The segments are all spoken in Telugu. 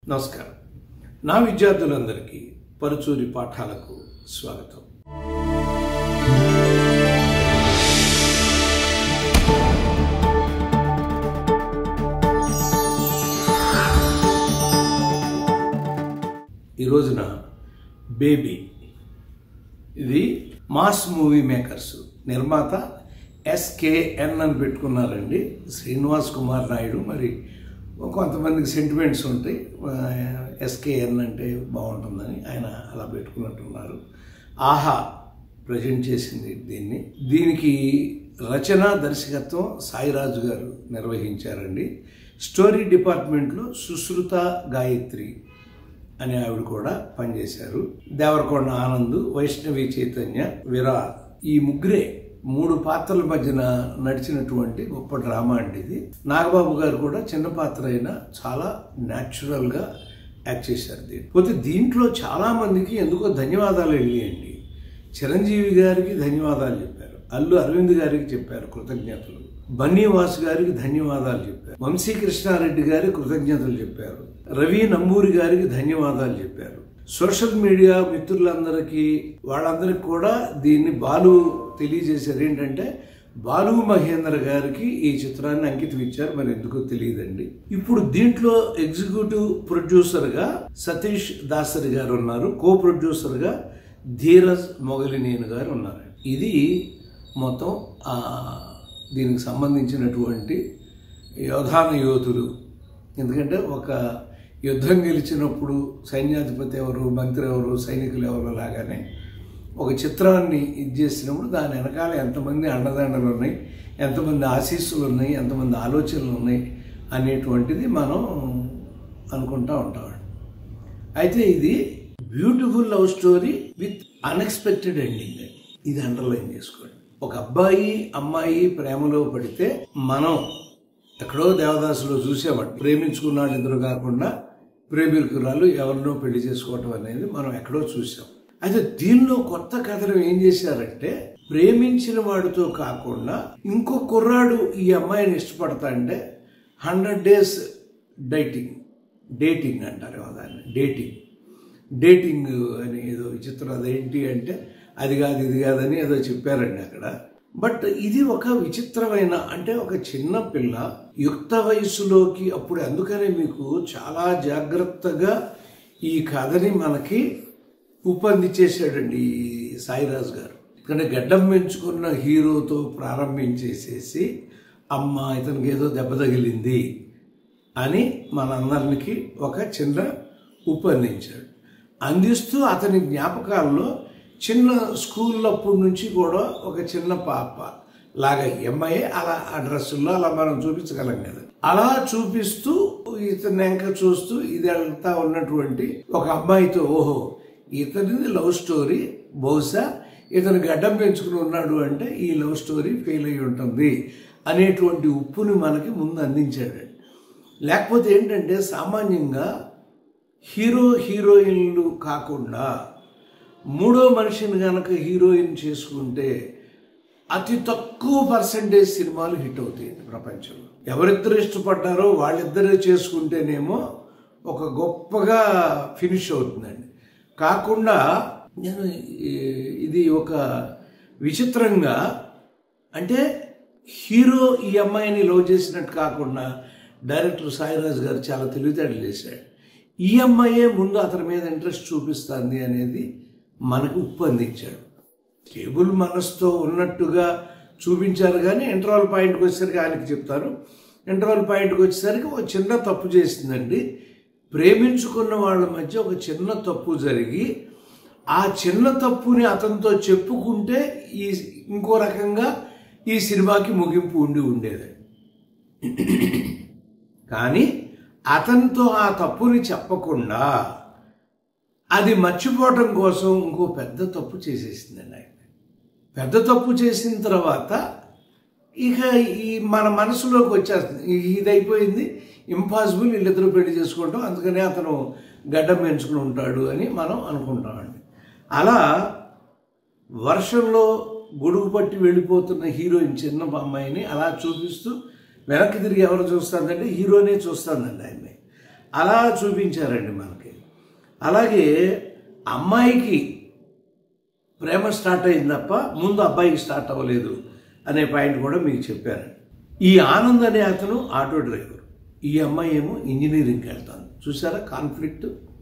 నమస్కారం నా విద్యార్థులందరికీ పరుచూరి పాఠాలకు స్వాగతం ఈ రోజున బేబీ ఇది మాస్ మూవీ మేకర్స్ నిర్మాత ఎస్కేఎన్ అని పెట్టుకున్నారండి శ్రీనివాస్ కుమార్ నాయుడు మరి కొంతమందికి సెంటిమెంట్స్ ఉంటాయి ఎస్కేఎన్ అంటే బాగుంటుందని ఆయన అలా పెట్టుకున్నట్టున్నారు ఆహా ప్రజెంట్ చేసింది దీన్ని దీనికి రచన దర్శకత్వం సాయిరాజు గారు నిర్వహించారండి స్టోరీ డిపార్ట్మెంట్లో సుశ్రుత గాయత్రి అనే ఆవిడ కూడా పనిచేశారు దేవరకొండ ఆనంద్ వైష్ణవి చైతన్య విరా ఈ ముగ్గురే మూడు పాత్రల మధ్యన నడిచినటువంటి గొప్ప డ్రామా అండి ఇది నాగబాబు గారు కూడా చిన్న పాత్ర అయినా చాలా న్యాచురల్ గా యాక్ట్ చేశారు దీన్ని పోతే దీంట్లో చాలా మందికి ఎందుకో ధన్యవాదాలు వెళ్ళియండి చిరంజీవి గారికి ధన్యవాదాలు చెప్పారు అల్లు అరవింద్ గారికి చెప్పారు కృతజ్ఞతలు బన్నీవాస్ గారికి ధన్యవాదాలు చెప్పారు వంశీ కృష్ణారెడ్డి గారికి కృతజ్ఞతలు చెప్పారు రవి నంబూరి గారికి ధన్యవాదాలు చెప్పారు సోషల్ మీడియా మిత్రులందరికీ వాళ్ళందరికీ కూడా దీన్ని బాలు తెలియజేశారు ఏంటంటే బాలు మహేంద్ర గారికి ఈ చిత్రాన్ని అంకితం ఇచ్చారు మరి ఎందుకో తెలియదండి ఇప్పుడు దీంట్లో ఎగ్జిక్యూటివ్ ప్రొడ్యూసర్గా సతీష్ దాసరి గారు ఉన్నారు కో ప్రొడ్యూసర్గా ధీరజ్ మొగలినేని గారు ఉన్నారు ఇది మొత్తం ఆ, దీనికి సంబంధించినటువంటి యోధాన యోధులు ఎందుకంటే ఒక యుద్ధం గెలిచినప్పుడు సైన్యాధిపతి ఎవరు మంత్రి ఎవరు సైనికులు ఎవరు లాగానే ఒక చిత్రాన్ని ఇది చేసినప్పుడు దాని వెనకాల ఎంతమంది అండదండలు ఉన్నాయి ఎంతమంది ఆశీస్సులు ఉన్నాయి ఎంతమంది ఆలోచనలు ఉన్నాయి అనేటువంటిది మనం అనుకుంటా ఉంటామండి అయితే ఇది beautiful love story with unexpected ending ఇది అండర్లైన్ చేసుకోండి ఒక అబ్బాయి అమ్మాయి ప్రేమలో పడితే మనం ఎక్కడో దేవదాసులో చూసామండి ప్రేమించుకున్నాడు ఇద్దరు కాకుండా ప్రేమికురాలు ఎవరినో పెళ్లి చేసుకోవటం అనేది మనం ఎక్కడో చూసాం అయితే దీనిలో కొత్త కథను ఏం చేశారంటే ప్రేమించిన వాడితో కాకుండా ఇంకో కుర్రాడు ఈ అమ్మాయిని ఇష్టపడతా అంటే హండ్రెడ్ డేస్ డైటింగ్ డేటింగ్ అంటారు దాన్ని డేటింగ్ డేటింగ్ అని ఏదో విచిత్రం అదేంటి అంటే అది కాదు ఇది కాదని ఏదో చెప్పారండి అక్కడ బట్ ఇది ఒక విచిత్రమైన అంటే ఒక చిన్న పిల్ల యుక్త వయసులోకి అప్పుడు అందుకనే మీకు చాలా జాగ్రత్తగా ఈ కథని మనకి రూపొందించేసాడండి ఈ సాయిరాజ్ గారు ఎందుకంటే గడ్డం పెంచుకున్న హీరోతో ప్రారంభించేసేసి అమ్మ ఇతనికి ఏదో దెబ్బ తగిలింది అని మనందరికి ఒక చిన్న ఉపందించాడు అందిస్తూ అతని జ్ఞాపకాల్లో చిన్న స్కూల్లప్పటి నుంచి కూడా ఒక చిన్న పాప లాగా ఎంఐఏ అలా ఆ డ్రెస్సుల్లో అలా మనం చూపించగలం కదా అలా చూపిస్తూ ఇతను ఎంక చూస్తూ ఇది వెళ్తా ఉన్నటువంటి ఒక అమ్మాయితో ఓహో ఇతనిది లవ్ స్టోరీ బహుశా ఇతను గడ్డం పెంచుకుని ఉన్నాడు అంటే ఈ లవ్ స్టోరీ ఫెయిల్ అయి ఉంటుంది అనేటువంటి ఉప్పుని మనకి ముందు అందించాడు లేకపోతే ఏంటంటే సామాన్యంగా హీరో హీరోయిన్లు కాకుండా మూడో మనిషిని గనక హీరోయిన్ చేసుకుంటే అతి తక్కువ పర్సంటేజ్ సినిమాలు హిట్ అవుతాయి ప్రపంచంలో ఎవరిద్దరు ఇష్టపడ్డారో వాళ్ళిద్దరే చేసుకుంటేనేమో ఒక గొప్పగా ఫినిష్ అవుతుందండి కాకుండా నేను ఈ- ఇది ఒక విచిత్రంగా అంటే హీరో ఈ అమ్మాయిని లవ్ చేసినట్టు కాకుండా డైరెక్టర్ సాయిరాజ్ గారు చాలా తెలివితేటలు చేశాడు ఈ అమ్మాయే ముందు అతని మీద ఇంట్రెస్ట్ చూపిస్తుంది అనేది మనకు ఉప్పందించాడు స్టేబుల్ మనసుతో ఉన్నట్టుగా చూపించారు కానీ ఇంటర్వల్ పాయింట్కి వచ్చేసరికి ఆయనకి చెప్తారు ఇంటర్వల్ పాయింట్కి వచ్చేసరికి ఒక చిన్న తప్పు చేసిందండి ప్రేమించుకున్న వాళ్ళ మధ్య ఒక చిన్న తప్పు జరిగి ఆ చిన్న తప్పుని అతనితో చెప్పుకుంటే ఈ ఇంకో రకంగా ఈ సినిమాకి ముగింపు ఉండి ఉండేది కానీ అతనితో ఆ తప్పుని చెప్పకుండా అది మర్చిపోవటం కోసం ఇంకో పెద్ద తప్పు చేసేసిందండి ఆయన పెద్ద తప్పు చేసిన తర్వాత ఇక ఈ మన మనసులోకి వచ్చేస్తుంది ఇక ఇది అయిపోయింది ఇంపాసిబుల్ వీళ్ళిద్దరూ పెళ్లి చేసుకుంటాం అందుకనే అతను గడ్డం పెంచుకుని ఉంటాడు అని మనం అనుకుంటామండి అలా వర్షంలో గొడుగు పట్టి వెళ్ళిపోతున్న హీరోయిన్ చిన్న అమ్మాయిని అలా చూపిస్తూ వెనక్కి తిరిగి ఎవరు చూస్తుందంటే హీరోనే చూస్తుందండి ఆయన్ని అలా చూపించారండి మనకి అలాగే అమ్మాయికి ప్రేమ స్టార్ట్ అయింది తప్ప ముందు అబ్బాయికి స్టార్ట్ అవ్వలేదు అనే పాయింట్ కూడా మీకు చెప్పారు ఈ ఆనంద్ అనే అతను ఆటో డ్రైవర్ ఈ అమ్మాయి ఏమో ఇంజనీరింగ్కి వెళ్తాను చూసారా కాన్ఫ్లిక్ట్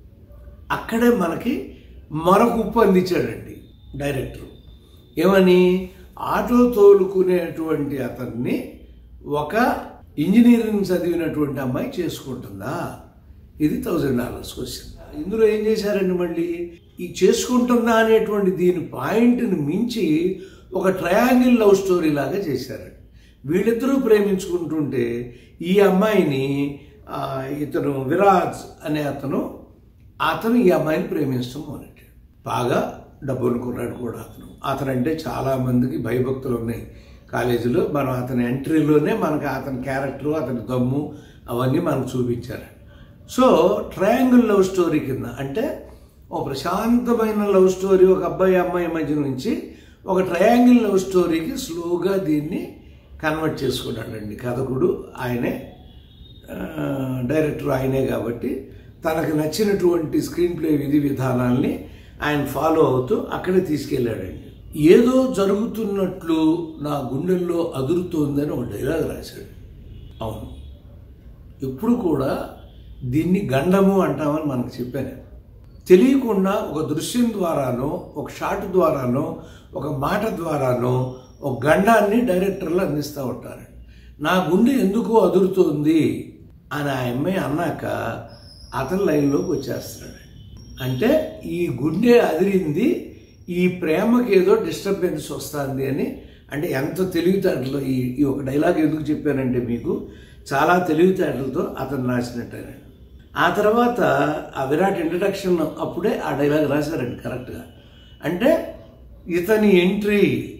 అక్కడే మనకి మరొక ఉప్పు అందించాడండి డైరెక్టర్ ఏమని ఆటో తోలుకునేటువంటి అతన్ని ఒక ఇంజనీరింగ్ చదివినటువంటి అమ్మాయి చేసుకుంటుందా ఇది థౌజండ్ డాలర్స్ క్వశ్చన్ ఇందులో ఏం చేశారండి మళ్ళీ ఈ చేసుకుంటుందా అనేటువంటి దీని పాయింట్ని మించి ఒక ట్రయాంగిల్ లవ్ స్టోరీ లాగా చేశారండి వీళ్ళిద్దరూ ప్రేమించుకుంటుంటే ఈ అమ్మాయిని ఆ, ఇతను విరాజ్ అనే అతను అతను ఈ అమ్మాయిని ప్రేమించడం మొదలెట్టాడు బాగా డబ్బులు కుర్రాడు కూడా అతను అతను అంటే చాలా మందికి భయభక్తులు ఉన్నాయి కాలేజీలో మనం అతని ఎంట్రీలోనే మనకు అతని క్యారెక్టర్ అతని దమ్ము అవన్నీ మనకు చూపించారు సో ట్రయాంగిల్ లవ్ స్టోరీ కింద అంటే ఒక ప్రశాంతమైన లవ్ స్టోరీ ఒక అబ్బాయి అమ్మాయి మధ్య నుంచి ఒక ట్రయాంగిల్ లవ్ స్టోరీకి స్లోగా దీన్ని కన్వర్ట్ చేసుకున్నాడండి కథకుడు ఆయనే ఆ, డైరెక్టర్ ఆయనే కాబట్టి తనకు నచ్చినటువంటి స్క్రీన్ ప్లే విధి విధానాల్ని ఆయన ఫాలో అవుతూ అక్కడే తీసుకెళ్ళాడండి ఏదో జరుగుతున్నట్లు నా గుండెల్లో అదురుతోందని ఒక డైలాగ్ రాశాడు అవును ఎప్పుడు కూడా దీన్ని గండము అంటామని మనకు చెప్పాను తెలియకుండా ఒక దృశ్యం ద్వారానో ఒక షాట్ ద్వారానో ఒక మాట ద్వారానో ఒక గండాన్ని డైరెక్టర్లు అందిస్తూ ఉంటారు నా గుండె ఎందుకో అదురుతోంది అని ఆ అమ్మాయి అన్నాక అతని లైన్లోకి వచ్చేస్తున్నాడు అంటే ఈ గుండె అదిరింది ఈ ప్రేమకి ఏదో డిస్టర్బెన్స్ వస్తుంది అని అంటే ఎంత తెలివితేటలు ఈ ఈ ఒక డైలాగ్ ఎందుకు చెప్పానంటే మీకు చాలా తెలివితేటలతో అతను రాసినట్టేనండి ఆ తర్వాత ఆ విరాట్ ఇంట్రడక్షన్ అప్పుడే ఆ డైలాగ్ రాశారండి కరెక్ట్గా అంటే ఇతని ఎంట్రీ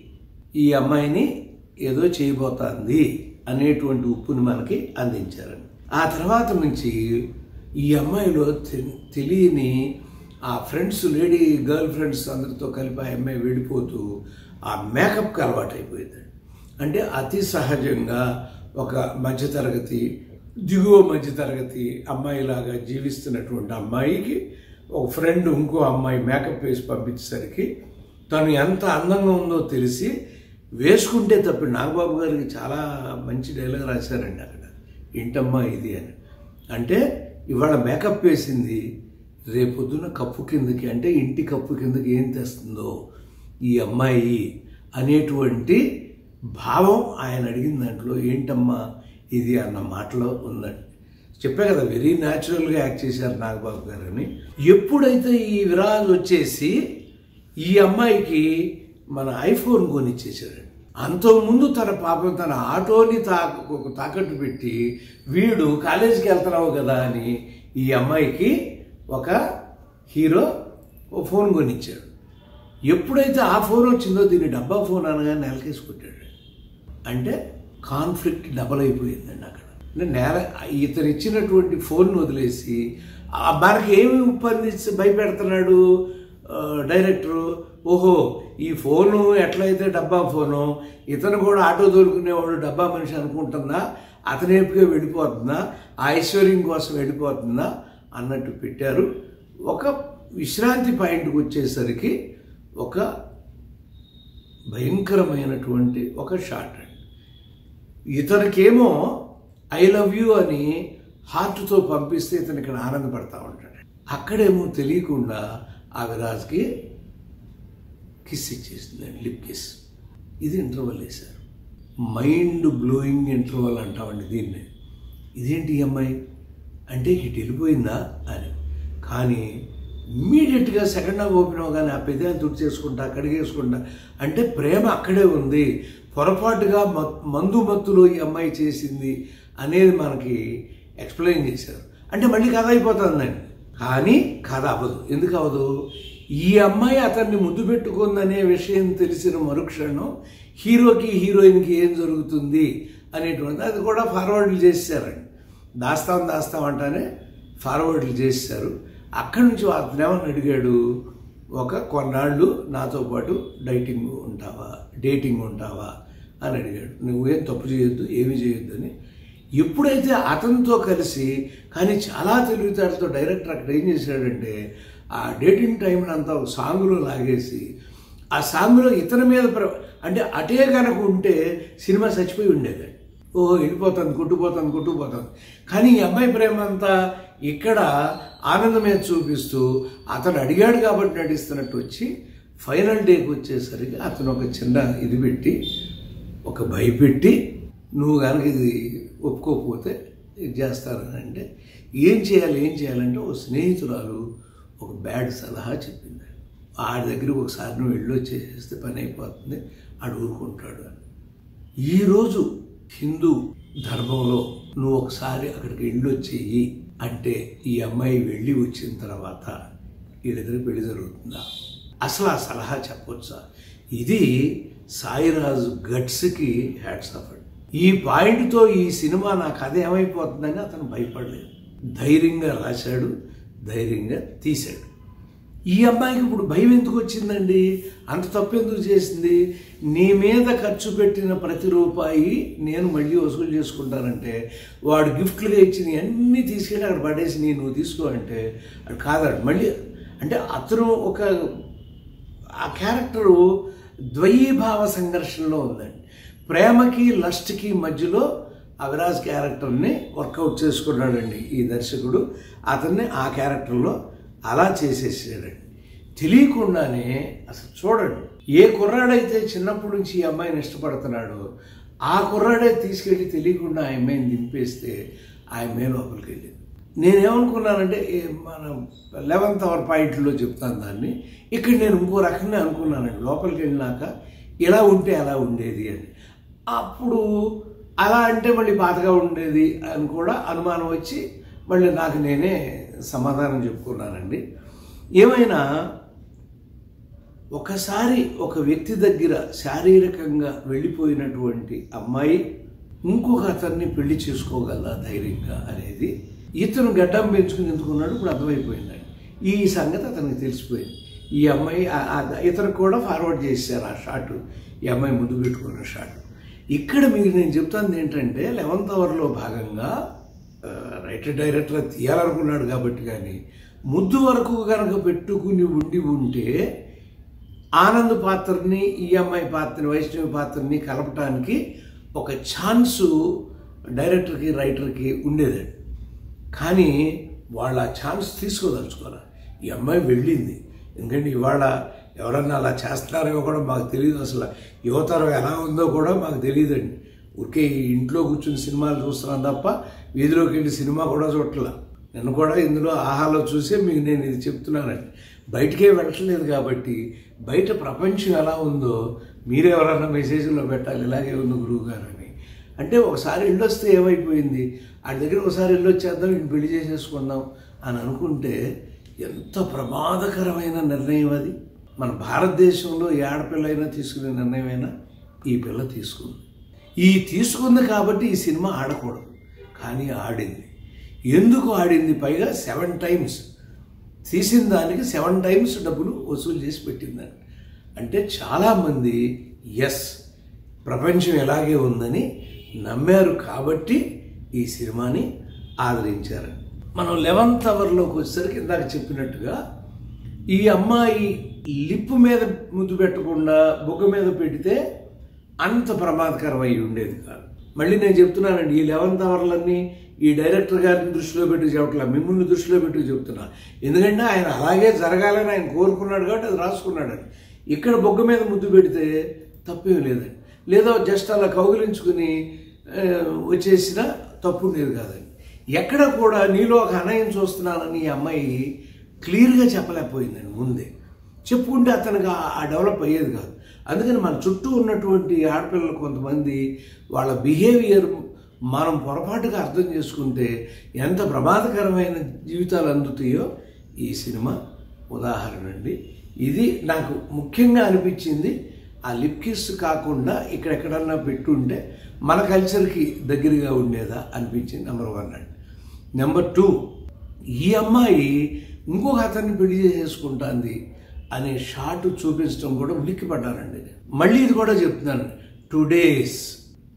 ఈ అమ్మాయిని ఏదో చేయబోతోంది అనేటువంటి ఉప్పుని మనకి అందించారండి ఆ తర్వాత నుంచి ఈ అమ్మాయిలో తె- తెలియని ఆ ఫ్రెండ్స్ లేడీ గర్ల్ ఫ్రెండ్స్ అందరితో కలిపి ఆ అమ్మాయి వెళ్ళిపోతూ ఆ మేకప్కి అలవాటు అయిపోయిందండి అంటే అతి సహజంగా ఒక మధ్యతరగతి దిగువ మధ్యతరగతి అమ్మాయిలాగా జీవిస్తున్నటువంటి అమ్మాయికి ఒక ఫ్రెండ్ ఇంకో అమ్మాయి మేకప్ వేసి పంపించేసరికి తను ఎంత అందంగా ఉందో తెలిసి వేసుకుంటే తప్పి నాగబాబు గారికి చాలా మంచి డైలాగ్ రాశారండి అక్కడ ఏంటమ్మా ఇది అని అంటే ఇవాళ మేకప్ వేసింది రేపొద్దున కప్పు కిందకి అంటే ఇంటి కప్పు కిందకి ఏం తెస్తుందో ఈ అమ్మాయి అనేటువంటి భావం ఆయన అడిగిన దాంట్లో ఏంటమ్మా ఇది అన్న మాటలో ఉందండి చెప్పా కదా వెరీ న్యాచురల్గా యాక్ట్ చేశారు నాగబాబు గారు అని ఎప్పుడైతే ఈ విరాజ్ వచ్చేసి ఈ అమ్మాయికి మన ఐఫోన్ కొనిచ్చేసాడు అంతకుముందు తన పాపం తన ఆటోని తాక తాకట్టు పెట్టి వీడు కాలేజీకి వెళ్తున్నావు కదా అని ఈ అమ్మాయికి ఒక హీరో ఓ ఫోన్ కొనిచ్చాడు ఎప్పుడైతే ఆ ఫోన్ వచ్చిందో దీన్ని డబ్బా ఫోన్ అనగా నెలకేసి కొట్టాడు అంటే కాన్ఫ్లిక్ట్ డబల్ అయిపోయిందండి అక్కడ అంటే నేల ఇతను ఇచ్చినటువంటి ఫోన్ వదిలేసి ఆ మనకి ఏమి ఉప్పందించి భయపెడుతున్నాడు ఆ, డైరెక్టరు ఓహో ఈ ఫోను ఎట్లయితే డబ్బా ఫోను ఇతను కూడా ఆటో దొరుకునేవాడు డబ్బా మనిషి అనుకుంటుందా అతనేపుగా వెళ్ళిపోతుందా ఆ ఐశ్వర్యం కోసం వెళ్ళిపోతుందా అన్నట్టు పెట్టారు ఒక విశ్రాంతి పాయింట్కి వచ్చేసరికి ఒక భయంకరమైనటువంటి ఒక షాట్ అండి ఇతనికేమో ఐ లవ్ యూ అని హార్ట్తో పంపిస్తే ఇతను ఇక్కడ ఆనందపడతా ఉంటాడు అక్కడేమో తెలియకుండా ఆ విరాజ్కి కిస్ ఇచ్చేసిందండి లిప్ కిస్ ఇది ఇంటర్వల్ వేశారు మైండ్ బ్లోయింగ్ ఇంటర్వల్ అంటామండి దీన్ని ఇదేంటి ఈ అమ్మాయి అంటే ఇటు వెళ్ళిపోయిందా అని కానీ ఇమ్మీడియట్గా సెకండ్ హాఫ్ ఓపెన్ అవగానే ఆ పెదాన్ని తుడి చేసుకుంటా కడిగేసుకుంటా అంటే ప్రేమ అక్కడే ఉంది పొరపాటుగా మ- మందు మత్తులో ఈ అమ్మాయి చేసింది అనేది మనకి ఎక్స్ప్లెయిన్ చేశారు అంటే మళ్ళీ కథ అయిపోతుందండి కానీ కథ అవ్వదు ఎందుకు అవ్వదు ఈ అమ్మాయి అతన్ని ముద్దు పెట్టుకుందనే విషయం తెలిసిన మరుక్షణం హీరోకి హీరోయిన్కి ఏం జరుగుతుంది అనేటువంటి అది కూడా ఫార్వర్డ్లు చేశారండి దాస్తాం దాస్తాం అంటానే ఫార్వర్డ్లు చేశారు అక్కడి నుంచి అతను ఏమని అడిగాడు ఒక కొన్నాళ్ళు నాతో పాటు డైటింగ్ ఉంటావా డేటింగ్ ఉంటావా అని అడిగాడు నువ్వేం తప్పు చేయొద్దు ఏమి చేయొద్దు అని ఎప్పుడైతే అతనితో కలిసి కానీ చాలా తెలివితేటతో డైరెక్టర్ అక్కడ ఏం చేశాడంటే ఆ డేటింగ్ టైం అంతా ఒక సాంగ్లో లాగేసి ఆ సాంగ్లో ఇతని మీద ప్ర అంటే అటే కనుక ఉంటే సినిమా చచ్చిపోయి ఉండేది ఓ వెళ్ళిపోతుంది కొట్టుకుపోతుంది కొట్టుకుపోతుంది కానీ ఈ అమ్మాయి ప్రేమ అంతా ఇక్కడ ఆనందమే చూపిస్తూ అతను అడిగాడు కాబట్టి నటిస్తున్నట్టు వచ్చి ఫైనల్ డేకి వచ్చేసరికి అతను ఒక చిన్న ఇది పెట్టి ఒక భయపెట్టి నువ్వు కనుక ఇది ఒప్పుకోకపోతే ఇది చేస్తారని అంటే ఏం చేయాలి ఏం చేయాలంటే ఓ స్నేహితురాలు ఒక బ్యాడ్ సలహా చెప్పింది ఆడి దగ్గరికి ఒకసారి నువ్వు వెళ్ళి వచ్చేసేస్తే పని అయిపోతుంది ఆడు ఊరుకుంటాడు అని ఈరోజు హిందూ ధర్మంలో నువ్వు ఒకసారి అక్కడికి వెళ్ళి వచ్చేయి అంటే ఈ అమ్మాయి వెళ్ళి వచ్చిన తర్వాత వీళ్ళిద్దరికి పెళ్లి జరుగుతుందా అసలు ఆ సలహా చెప్పొచ్చా ఇది సాయిరాజు గట్స్కి హ్యాట్స్ ఆఫ్ ఈ పాయింట్తో ఈ సినిమా నాకు అదే ఏమైపోతుందని అతను భయపడలేదు ధైర్యంగా రాశాడు ధైర్యంగా తీశాడు ఈ అమ్మాయికి ఇప్పుడు భయం ఎందుకు వచ్చిందండి అంత తప్పు ఎందుకు చేసింది నీ మీద ఖర్చు పెట్టిన ప్రతి రూపాయి నేను మళ్ళీ వసూలు చేసుకుంటానంటే వాడు గిఫ్ట్లుగా ఇచ్చిన అన్నీ తీసుకెళ్ళి అక్కడ పడేసి నీ నువ్వు తీసుకో అంటే అది కాదాడు మళ్ళీ అంటే అతను ఒక ఆ క్యారెక్టరు ద్వయీభావ సంఘర్షణలో ఉందండి ప్రేమకి లస్ట్కి మధ్యలో అవిరాజ్ క్యారెక్టర్ని వర్కౌట్ చేసుకున్నాడండి ఈ దర్శకుడు అతన్ని ఆ క్యారెక్టర్లో అలా చేసేసాడండి తెలియకుండానే అసలు చూడండి ఏ కుర్రాడైతే చిన్నప్పటి నుంచి ఈ అమ్మాయిని ఇష్టపడుతున్నాడో ఆ కుర్రాడే తీసుకెళ్ళి తెలియకుండా ఆ అమ్మాయిని దింపేస్తే ఆ అమ్మాయి లోపలికి వెళ్ళింది నేనేమనుకున్నానంటే ఏ మన లెవెన్త్ అవర్ పాయింట్లో చెప్తాను దాన్ని ఇక్కడ నేను ఇంకో రకంగా అనుకున్నానండి లోపలికి వెళ్ళినాక ఇలా ఉంటే అలా ఉండేది అని అప్పుడు అలా అంటే మళ్ళీ బాధగా ఉండేది అని కూడా అనుమానం వచ్చి మళ్ళీ నాకు నేనే సమాధానం చెప్పుకున్నానండి ఏమైనా ఒకసారి ఒక వ్యక్తి దగ్గర శారీరకంగా వెళ్ళిపోయినటువంటి అమ్మాయి ఇంకొక అతన్ని పెళ్లి చేసుకోగల ధైర్యంగా అనేది ఇతను గడ్డం పెంచుకుని ఎందుకున్నాడు ఇప్పుడు అర్థమైపోయిందండి ఈ సంగతి అతనికి తెలిసిపోయింది ఈ అమ్మాయి ఆ- ఆ- ఇతను కూడా ఫార్వర్డ్ చేశారు ఆ షాట్ ఈ అమ్మాయి ముందు పెట్టుకున్న షాట్ ఇక్కడ మీకు నేను చెప్తాను ఏంటంటే లెవెన్త్ అవర్లో భాగంగా ఆ, రైటర్ డైరెక్టర్ తీయాలనుకున్నాడు కాబట్టి కానీ ముద్దు వరకు కనుక పెట్టుకుని ఉండి ఉంటే ఆనంద్ పాత్రని ఈ అమ్మాయి పాత్రని వైష్ణవి పాత్రని కలపటానికి ఒక ఛాన్సు డైరెక్టర్కి రైటర్కి ఉండేదండి కానీ వాళ్ళ ఆ ఛాన్స్ తీసుకోదలుచుకోవాలి ఈ అమ్మాయి వెళ్ళింది ఎందుకంటే ఇవాళ ఎవరన్నా అలా చేస్తున్నారో కూడా మాకు తెలియదు అసలు యువతరం ఎలా ఉందో కూడా మాకు తెలియదండి ఊరికే ఈ ఇంట్లో కూర్చుని సినిమాలు చూస్తున్నాం తప్ప వీధిలోకి వెళ్ళి సినిమా కూడా చూడట్లా నేను కూడా ఇందులో ఆహాలో చూసే మీకు నేను ఇది చెప్తున్నానండి బయటికే వెళ్ళట్లేదు కాబట్టి బయట ప్రపంచం ఎలా ఉందో మీరెవరన్నా మెసేజ్లో పెట్టాలి ఇలాగే ఉంది గురువు గారు అని అంటే ఒకసారి వెళ్ళొస్తే ఏమైపోయింది ఆడి దగ్గర ఒకసారి వెళ్ళొచ్చేద్దాం ఇంటి పెళ్లి చేసేసుకుందాం అని అనుకుంటే ఎంత ప్రమాదకరమైన నిర్ణయం అది మన భారతదేశంలో ఏ ఆడపిల్లైనా తీసుకునే నిర్ణయమైనా ఈ పిల్ల తీసుకుంది ఈ తీసుకుంది కాబట్టి ఈ సినిమా ఆడకూడదు కానీ ఆడింది ఎందుకు ఆడింది పైగా సెవెన్ టైమ్స్ తీసిన దానికి సెవెన్ టైమ్స్ డబ్బులు వసూలు చేసి పెట్టిందండి అంటే చాలామంది ఎస్ ప్రపంచం ఎలాగే ఉందని నమ్మారు కాబట్టి ఈ సినిమాని ఆదరించారు మనం లెవెన్త్ అవర్లోకి వచ్చేసరికి ఇందాక చెప్పినట్టుగా ఈ అమ్మాయి లిప్ మీద ముద్దు పెట్టకుండా బుగ్గ మీద పెడితే అంత ప్రమాదకరం అయి ఉండేది కాదు మళ్ళీ నేను చెప్తున్నానండి ఈ లెవెన్త్ అవర్లన్నీ ఈ డైరెక్టర్ గారిని దృష్టిలో పెట్టి చెప్పట్లా మిమ్మల్ని దృష్టిలో పెట్టి చెప్తున్నా ఎందుకంటే ఆయన అలాగే జరగాలని ఆయన కోరుకున్నాడు కాబట్టి అది రాసుకున్నాడని ఇక్కడ బొగ్గ మీద ముద్దు పెడితే తప్పేం లేదండి లేదా జస్ట్ అలా కౌగిలించుకుని ఆ, వచ్చేసిన తప్పు ఉండేది కాదండి ఎక్కడ కూడా నీలో ఒక అనయం చూస్తున్నానని ఈ అమ్మాయి క్లియర్గా చెప్పలేకపోయిందండి ముందే చెప్పుకుంటే అతనికి ఆ- ఆ డెవలప్ అయ్యేది కాదు అందుకని మన చుట్టూ ఉన్నటువంటి ఆడపిల్లలు కొంతమంది వాళ్ళ బిహేవియర్ మనం పొరపాటుగా అర్థం చేసుకుంటే ఎంత ప్రమాదకరమైన జీవితాలు అందుతాయో ఈ సినిమా ఉదాహరణ అండి ఇది నాకు ముఖ్యంగా అనిపించింది ఆ లిప్ కిస్ కాకుండా ఇక్కడెక్కడన్నా పెట్టుంటే మన కల్చర్కి దగ్గరగా ఉండేదా అనిపించింది నెంబర్ వన్ అండి నెంబర్ టూ ఈ అమ్మాయి ఇంకొక అతన్ని పెళ్లి చేసేసుకుంటాంది అనే షాట్ చూపించడం కూడా ఉలిక్కిపడ్డానండి నేను. మళ్ళీ ఇది కూడా చెప్తున్నాను టూ డేస్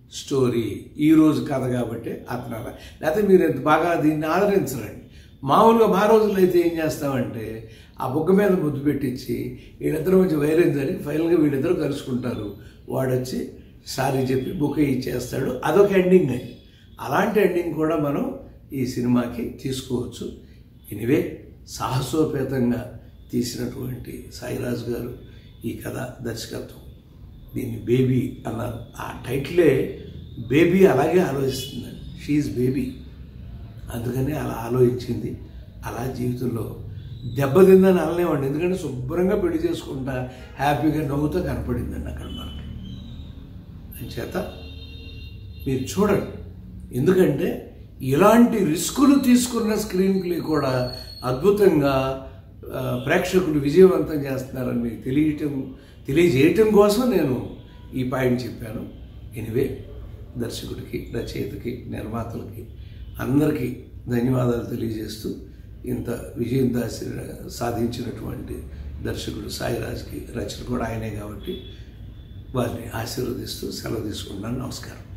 స్టోరీ ఈ రోజు కథ కాబట్టి అతను అలా లేకపోతే మీరు ఎంత బాగా దీన్ని ఆదరించరండి మామూలుగా మా రోజుల్లో అయితే ఏం చేస్తామంటే ఆ బుగ్గ మీద ముద్దు పెట్టించి వీళ్ళిద్దరూ మధ్య వైరం జరిగి ఫైనల్గా వీళ్ళిద్దరూ కలుసుకుంటారు వాడొచ్చి సారీ చెప్పి బుక్ ఇచ్చేస్తాడు అదొక ఎండింగ్ అది అలాంటి ఎండింగ్ కూడా మనం ఈ సినిమాకి తీసుకోవచ్చు ఎనివే సాహసోపేతంగా తీసినటువంటి సాయిరాజు గారు ఈ కథ దర్శకత్వం దీన్ని బేబీ అన్నారు ఆ టైటిలే బేబీ అలాగే ఆలోచిస్తుందండి షీఈ్ బేబీ అందుకని అలా ఆలోచించింది అలా జీవితంలో దెబ్బతిందని అనలేమండి ఎందుకంటే శుభ్రంగా పెళ్లి చేసుకుంటా హ్యాపీగా నవ్వుతూ కనపడిందండి అక్కడ మనకి చేత మీరు చూడండి ఎందుకంటే ఇలాంటి రిస్కులు తీసుకున్న స్క్రీన్ ప్లే కూడా అద్భుతంగా ఆ, ప్రేక్షకులు విజయవంతం చేస్తున్నారని మీకు తెలియటం తెలియజేయటం కోసం నేను ఈ పాయింట్ చెప్పాను ఎనివే దర్శకుడికి రచయితకి నిర్మాతలకి అందరికీ ధన్యవాదాలు తెలియజేస్తూ ఇంత విజయం దాసి సాధించినటువంటి దర్శకుడు సాయిరాజ్కి రచన కూడా ఆయనే కాబట్టి వారిని ఆశీర్వదిస్తూ సెలవు తీసుకుంటున్నాను నమస్కారం